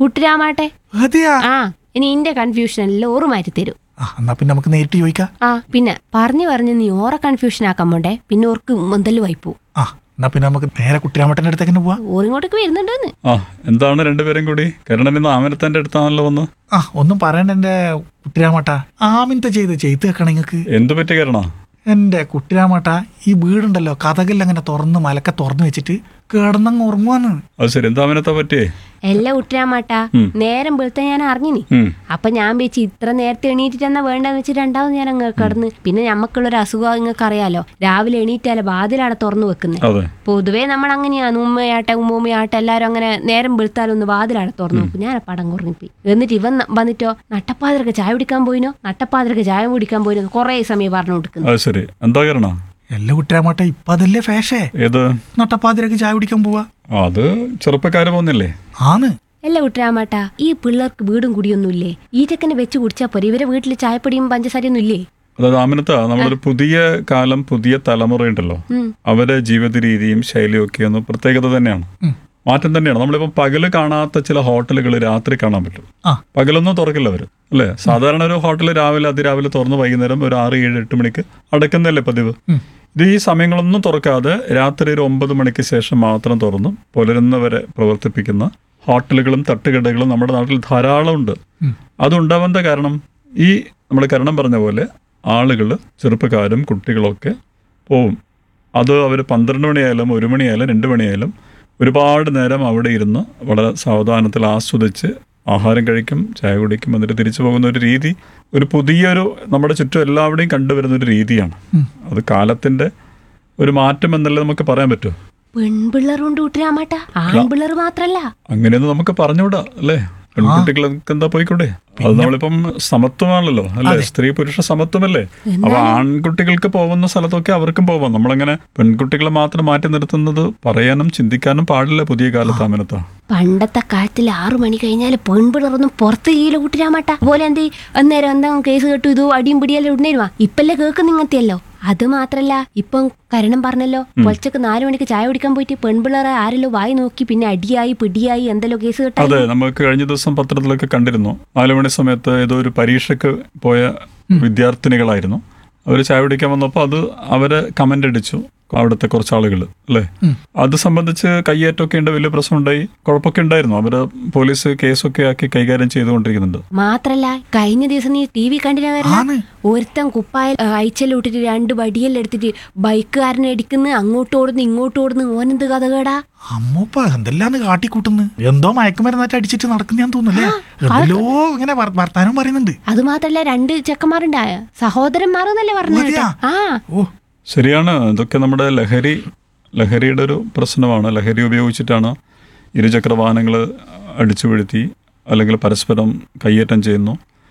കുട്ടിരാമാട്ടെ അതെയാ ആ ഇനി ഇന്റെ കൺഫ്യൂഷൻ എല്ലാം ഓറ് മാറ്റി തരും ആ എന്നാ പിന്നെ നമുക്ക് നേരിട്ട് ചോദിക്കാം ആ പിന്നെ പറഞ്ഞു പറഞ്ഞ് നീ ഓറെ കൺഫ്യൂഷൻ ആക്കാൻ പോണ്ടേ പിന്നെ ഓർക്ക് മുന്തല് വായിപ്പോ ആ എന്നാ പിന്നെ നമുക്ക് നേരെ കുട്ടിരാമട്ടന്റെ അടുത്തേക്ക് തന്നെ പോവാം ഓറിങ്ങോട്ടേക്ക് വരുന്നുണ്ടെന്ന് ആ എന്താണ് രണ്ടുപേരും കൂടി കരുണൻ ഇന്ന് ആമനത്തന്റെ അടുത്താണല്ലോ വന്ന് ആ ഒന്നും പറയണ്ട എന്റെ കുട്ടിരാമട്ട ആമിനത്തെ ചെയ്ത് ചെയ്ത് വെക്കണം നിങ്ങക്ക് എന്തു പറ്റി കരുണ എന്റെ കുട്ടിരാമട്ട ഈ വീടുണ്ടല്ലോ കഥകളിൽ അങ്ങനെ തുറന്ന് മലക്കെ തുറന്നു വെച്ചിട്ട് കിടന്നങ്ങ് ഉറങ്ങുവാന്ന് അത് ശരി എന്താ ആമനത്തെ പറ്റിയേ എല്ലാം കുട്ടിരാമാട്ടാ നേരം വെളുത്ത ഞാൻ അറിഞ്ഞിനി ഉം. അപ്പൊ ഞാൻ വെച്ച് ഇത്ര നേരത്തെ എണീറ്റിട്ടെന്നാ വേണ്ടെന്ന് വെച്ച് രണ്ടാമത് ഞാൻ അങ്ങ് കിടന്ന് പിന്നെ ഞമ്മക്കുള്ളൊരു അസുഖം നിങ്ങൾക്ക് അറിയാലോ രാവിലെ എണീറ്റാലേ വാതിലാണ് തുറന്നു വെക്കുന്നത് അതെ പൊതുവേ നമ്മൾ അങ്ങനെയാണ് ഉമ്മയാട്ടെ ഉമ്മൂമ്മയാട്ടെ എല്ലാരും അങ്ങനെ നേരം വെളുത്താലൊന്ന് വാതിലാണ് തുറന്നു നോക്കും ഞാൻ പടം കുറഞ്ഞിപ്പോയി എന്നിട്ട് ഇവൻ ന- വന്നിട്ടോ നട്ടപ്പാതിരക്ക് ചായ കുടിക്കാൻ പോയിനോ നട്ടപ്പാതിരക്ക് ചായ കുടിക്കാൻ പോയിനോ കുറേ സമയം പറഞ്ഞു കൊടുക്കുന്നു അത് ശരി എന്താ കരുണ എല്ലാ കുട്ടിരാമട്ട ഇപ്പൊ അതല്ലേ ഫാഷേ ഏത് നട്ടപ്പാതിരക്ക് ചായ കുടിക്കാൻ പോവാ അത് ചെറുപ്പക്കാര് പോകുന്നില്ലേ ആന്ന് അല്ല കുട്ടരാമാട്ടാ ഈ പിള്ളേർക്ക് വീടും കുടിയൊന്നുമില്ലേ ഈ ചെക്കനെ വെച്ച് കുടിച്ചാ പോരെ ഇവരെ വീട്ടിൽ ചായപ്പൊടിയും പഞ്ചസാരയൊന്നും ഇല്ലേ അതായത് ആമനത്ത നമ്മളൊരു പുതിയ കാലം പുതിയ തലമുറയുണ്ടല്ലോ ഉം. അവരുടെ ജീവിത രീതിയും ശൈലിയും ഒക്കെ ഒന്ന് പ്രത്യേകത തന്നെയാണ് മാറ്റം തന്നെയാണ് നമ്മളിപ്പോൾ പകല് കാണാത്ത ചില ഹോട്ടലുകൾ രാത്രി കാണാൻ പറ്റും ആ. പകലൊന്നും തുറക്കില്ല അവർ അല്ലേ സാധാരണ ഒരു ഹോട്ടൽ രാവിലെ അതിരാവിലെ തുറന്ന് വൈകുന്നേരം ഒരു ആറ് ഏഴ് എട്ട് മണിക്ക് അടക്കുന്നല്ലേ പതിവ് ഇത് ഈ സമയങ്ങളൊന്നും തുറക്കാതെ രാത്രി ഒരു ഒമ്പത് മണിക്ക് ശേഷം മാത്രം തുറന്നു പുലരുന്നവരെ പ്രവർത്തിപ്പിക്കുന്ന ഹോട്ടലുകളും തട്ടുകടകളും നമ്മുടെ നാട്ടിൽ ധാരാളം ഉണ്ട് അതുണ്ടാവാത്ത കാരണം ഈ നമ്മൾ കരണം പറഞ്ഞ പോലെ ആളുകൾ ചെറുപ്പക്കാരും കുട്ടികളൊക്കെ പോവും അത് അവർ പന്ത്രണ്ട് മണിയായാലും ഒരു മണിയായാലും രണ്ട് മണിയായാലും ഒരുപാട് നേരം അവിടെ ഇരുന്ന് വളരെ സാവധാനത്തിൽ ആസ്വദിച്ച് ആഹാരം കഴിക്കും ചായ കുടിക്കും എന്നിട്ട് തിരിച്ചു പോകുന്ന ഒരു രീതി ഒരു പുതിയൊരു നമ്മുടെ ചുറ്റും എല്ലാവിടെയും കണ്ടുവരുന്ന ഒരു രീതിയാണ് അത് കാലത്തിന്റെ ഒരു മാറ്റം എന്നല്ലേ നമുക്ക് പറയാൻ പറ്റുമോ പെൺപിള്ളറുണ്ട് കുട്ടരാമാട്ടാ ആൺപിള്ളർ മാത്രല്ല അങ്ങനെയൊന്നും നമുക്ക് പറഞ്ഞുകൂടാ അല്ലേ പെൺകുട്ടികൾക്ക് എന്താ പോയിക്കൂടെ അത് നമ്മളിപ്പം സമത്വമാണല്ലോ അല്ലേ സ്ത്രീ പുരുഷ സമത്വമല്ലേ അപ്പൊ ആൺകുട്ടികൾക്ക് പോകുന്ന സ്ഥലത്തൊക്കെ അവർക്കും പോവാം നമ്മളങ്ങനെ പെൺകുട്ടികളെ മാത്രം മാറ്റി നിർത്തുന്നത് പറയാനും ചിന്തിക്കാനും പാടില്ല പുതിയ കാലത്ത് അമിനത്ത പണ്ടത്തെ കാലത്തിൽ ആറു മണി കഴിഞ്ഞാൽ പെൺപിള്ളറൊന്നും പുറത്ത് കീഴിലെ കുട്ടിരാമാട്ട പോലെ എന്ത് അന്നേരം എന്താ കേസ് കേട്ടു ഇത് അടിയും പിടിയെല്ലാം ഉടനേരുവാ ഇപ്പല്ലേ കേൾക്കുന്ന ഇങ്ങനത്തെയല്ലോ അത് മാത്രല്ല ഇപ്പം കരണം പറഞ്ഞല്ലോ പൊലച്ചക്ക് നാലു മണിക്ക് ചായ കുടിക്കാൻ പോയിട്ട് പെൺപിള്ളേരെ ആരെല്ലോ വായി നോക്കി പിന്നെ അടിയായി പിടിയായി എന്തെല്ലോ കേസ് കേട്ടാ അതെ നമുക്ക് കഴിഞ്ഞ ദിവസം പത്രത്തിലൊക്കെ കണ്ടിരുന്നു നാലു മണി സമയത്ത് ഏതോ ഒരു പരീക്ഷയ്ക്ക് പോയ വിദ്യാർത്ഥിനികളായിരുന്നു അവർ ചായ കുടിക്കാൻ വന്നപ്പോൾ അത് അവരെ കമന്റ് അടിച്ചു അവിടുത്തെ കുറച്ച് ആളുകൾ അല്ലേ അത് സംബന്ധിച്ച് കയ്യേറ്റമൊക്കെ ഉണ്ട് വലിയ പ്രശ്നമുണ്ടായി കുഴപ്പമൊക്കെ ഉണ്ടായിരുന്നു അവര് പോലീസ് കേസൊക്കെ ആക്കി കൈകാര്യം ചെയ്തുകൊണ്ടിരിക്കുന്നുണ്ട് മാത്രല്ല കഴിഞ്ഞ ദിവസം നീ ടി വി കണ്ടിനാ ആണ്. വരുന്ന ഒരുത്തൻ കുപ്പായ അയച്ചെല്ലാം ഇട്ടിട്ട് രണ്ട് വടിയെല്ലാം എടുത്തിട്ട് ബൈക്കുകാരനെ അടിക്കുന്നു അങ്ങോട്ട് ഓടുന്നു ഇങ്ങോട്ട് ഓടുന്നു ഓനെന്ത് കഥ കേടാ അമ്മൂപ്പ എന്തെല്ലാന്ന് കാട്ടിക്കൂട്ടുന്നു എന്തോ മയക്കുമരുന്നായിട്ട് അടിച്ചിട്ട് നടക്കുന്നയാന്ന് തോന്നുന്നല്ലേ എന്തെല്ലോ ഇങ്ങനെ വർ- വർത്താനം പറയുന്നുണ്ട് അത് മാത്രല്ല രണ്ട് ചെക്കന്മാരുണ്ടായ സഹോദരന്മാരെന്നല്ലേ പറഞ്ഞു മതിയാ? ആ ഓ ശരിയാണ് ഇതൊക്കെ നമ്മുടെ ലഹരി ലഹരിയുടെ ഒരു പ്രശ്നമാണ് ലഹരി ഉപയോഗിച്ചിട്ടാണ് ഇരുചക്ര വാഹനങ്ങൾ അടിച്ചു വീഴ്ത്തി അല്ലെങ്കിൽ പരസ്പരം കയ്യേറ്റം ചെയ്യുന്നു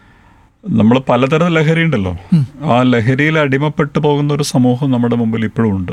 നമ്മൾ പലതരം ലഹരി ഉണ്ടല്ലോ ആ ലഹരിയിൽ അടിമപ്പെട്ടു പോകുന്ന ഒരു സമൂഹം നമ്മുടെ മുമ്പിൽ ഇപ്പോഴും ഉണ്ട്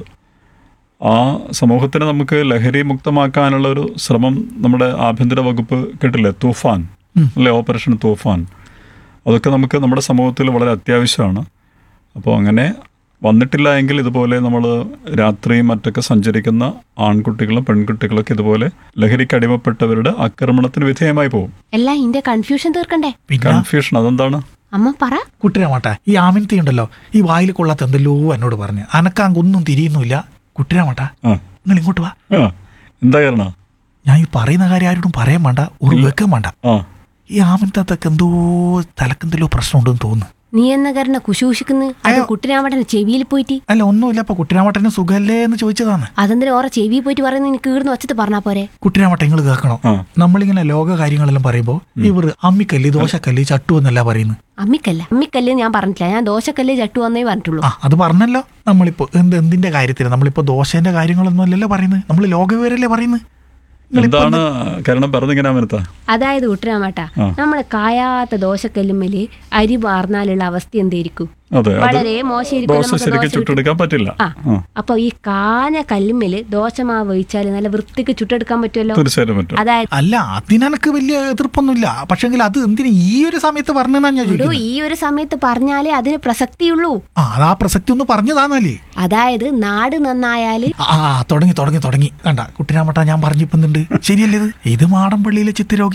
ആ സമൂഹത്തിനെ നമുക്ക് ലഹരി മുക്തമാക്കാനുള്ള ഒരു ശ്രമം നമ്മുടെ ആഭ്യന്തര വകുപ്പ് കേട്ടില്ലേ തൂഫാൻ അല്ലെ ഓപ്പറേഷൻ തൂഫാൻ അതൊക്കെ നമുക്ക് നമ്മുടെ സമൂഹത്തിൽ വളരെ അത്യാവശ്യമാണ് അപ്പോൾ അങ്ങനെ വന്നിട്ടില്ല എങ്കിൽ ഇതുപോലെ നമ്മൾ രാത്രിയും മറ്റൊക്കെ സഞ്ചരിക്കുന്ന ആൺകുട്ടികളും പെൺകുട്ടികളൊക്കെ ഇതുപോലെ ലഹരിക്ക് അടിമപ്പെട്ടവരുടെ ആക്രമണത്തിന് വിധേയമായി പോകും എല്ലാം ഇന്റെ കൺഫ്യൂഷൻ തീർക്കണ്ടേ പിന്നെ കൺഫ്യൂഷൻ അതെന്താണ് അമ്മ പറ കുട്ടിരാമട്ട ഈ ആമിനത്തി ഉണ്ടല്ലോ ഈ വായിൽ കൊള്ളാത്ത എന്തെല്ലോ എന്നോട് പറഞ്ഞു അനക്കാങ്കൊന്നും തിരിയുന്നില്ല കുട്ടിരാമട്ട ആ നിങ്ങൾ ഇങ്ങോട്ട് വാ ആ എന്താ കാരണം ഞാൻ ഈ പറയുന്ന കാര്യം ആരോടും പറയാൻ വേണ്ട ഒരു വെക്കാൻ വേണ്ട ആ ഈ ആമിനത്തൊക്കെ എന്തോ തലക്കെന്തല്ലോ പ്രശ്നമുണ്ടെന്ന് തോന്നുന്നു നീ എന്ന കാരണം കുശൂഷിക്കുന്നു അത് കുട്ടിരാമട്ടന്റെ ചെവിയിൽ പോയിട്ട് അല്ല ഒന്നുമില്ല ഇപ്പൊ കുട്ടിരാമട്ടന് സുഖല്ലേ എന്ന് ചോദിച്ചതാണ് അതെന്തിനാ ഓറെ ചെവിയിൽ പോയിട്ട് പറയുന്നത് നിനക്ക് ഈടുന്ന് വച്ചത് പറഞ്ഞാ പോരെ കുട്ടിരാമട്ട നിങ്ങൾ കേൾക്കണം ആ. നമ്മളിങ്ങനെ ലോക കാര്യങ്ങളെല്ലാം പറയുമ്പോ ഇവർ അമ്മിക്കല്ല് ദോശക്കല്ല് ചട്ടു എന്നല്ല പറയുന്നത് അമ്മിക്കല്ല അമ്മിക്കല്ല് ഞാൻ പറഞ്ഞിട്ടില്ല ഞാൻ ദോശക്കല്ല് ചട്ടു വന്നേ പറഞ്ഞിട്ടുള്ളൂ ആ അത് പറഞ്ഞല്ലോ നമ്മളിപ്പോ എന്ത് എന്തിന്റെ കാര്യത്തിന് നമ്മളിപ്പോ ദോശേന്റെ കാര്യങ്ങളൊന്നും അല്ലല്ലോ പറയുന്നത് നമ്മൾ ലോകവിവരല്ലേ പറയുന്നത് എന്താണ് കാരണം പറഞ്ഞിങ്ങനെ അമനത്ത അതായത് കുട്ടരാമട്ടാ ആ. നമ്മൾ കായാത്ത ദോശക്കല്ലുമ്മല് അരി വാർന്നാലുള്ള അവസ്ഥ എന്തായിരിക്കും അതെ അത് വളരെ മോശമായിരിക്കും ദോശ നമുക്ക് ശരിക്കും ദോശ ചുട്ടെടുക്കാൻ പറ്റില്ല ആ ആ അപ്പൊ ഈ കാഞ്ഞ കല്ലുമ്മല് ദോശമാവ് ഒഴിച്ചാല് നല്ല വൃത്തിക്ക് ചുട്ടെടുക്കാൻ പറ്റുമല്ലോ തീർച്ചയായിട്ടും പറ്റും അതായത് അല്ല അതിനെനക്ക് വലിയ എതിർപ്പൊന്നുമില്ല പക്ഷെങ്കിൽ അത് എന്തിനു ഈ ഒരു സമയത്ത് പറഞ്ഞാ ഞാൻ ഒരു ചോദിക്കുന്നത് ഈ ഒരു സമയത്ത് പറഞ്ഞാലേ അതിന് പ്രസക്തിയുള്ളൂ ആ അത് ആ പ്രസക്തി ഒന്ന് പറഞ്ഞതാന്നല്ലേ അതായത് നാട് നന്നായാല് ആ തുടങ്ങി തുടങ്ങി തുടങ്ങി കണ്ട കുട്ടിരാമട്ട ഞാൻ പറഞ്ഞിപ്പുന്നുണ്ട് ശരിയല്ലേ ഇത് ഇത് മാടമ്പള്ളിയിലെ ചിത്തിരോഗി